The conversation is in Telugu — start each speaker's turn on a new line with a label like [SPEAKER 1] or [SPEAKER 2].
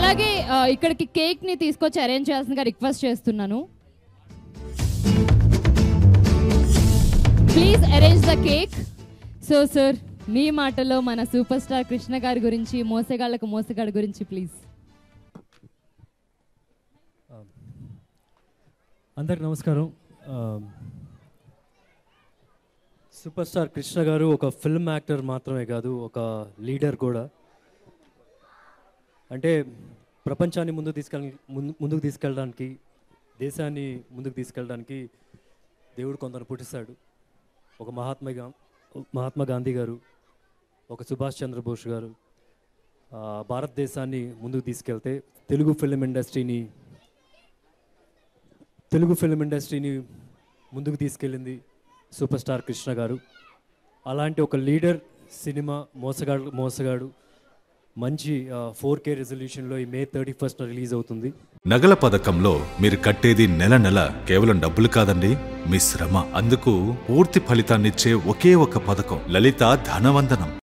[SPEAKER 1] అలాగే ఆ, ఇక్కడికి కేక్ ని తీసుకొచ్చి అరేంజ్ చేయాల్సిందిగా రిక్వెస్ట్ చేస్తున్నాను please arrange the cake so sir మీ మాటలో మన సూపర్ స్టార్ కృష్ణ గారి గురించి మోసగాళ్ళకు మోసగాడి గురించి ప్లీజ్
[SPEAKER 2] అందరికి నమస్కారం ఆ, సూపర్ స్టార్ కృష్ణ గారు ఒక ఫిల్మ్ యాక్టర్ మాత్రమే కాదు ఒక లీడర్ కూడా అంటే ప్రపంచాన్ని ముందుకు తీసుకెళ్ళ ముందు ముందుకు తీసుకెళ్ళడానికి దేశాన్ని ముందుకు తీసుకెళ్ళడానికి దేవుడు కొందరు పుట్టిస్తాడు ఒక మహాత్మా గా మహాత్మా గాంధీ గారు ఒక సుభాష్ చంద్రబోస్ గారు ఆ, భారతదేశాన్ని ముందుకు తీసుకెళ్తే తెలుగు ఫిల్మ్ ఇండస్ట్రీని తెలుగు ఫిల్మ్ ఇండస్ట్రీని ముందుకు తీసుకెళ్ళింది సూపర్ స్టార్ కృష్ణ గారు అలాంటి ఒక లీడర్ సినిమా మోసగాడు మోసగాడు మంచి ఫోర్ కే రెజల్యూషన్లో ఈ మే థర్టీ ఫస్ట్ రిలీజ్ అవుతుంది
[SPEAKER 3] నగల పథకంలో మీరు కట్టేది నెల నెల కేవలం డబ్బులు కాదండి మీ శ్రమ అందుకు పూర్తి ఫలితాన్నిచ్చే ఒకే ఒక పథకం లలిత ధనవందనం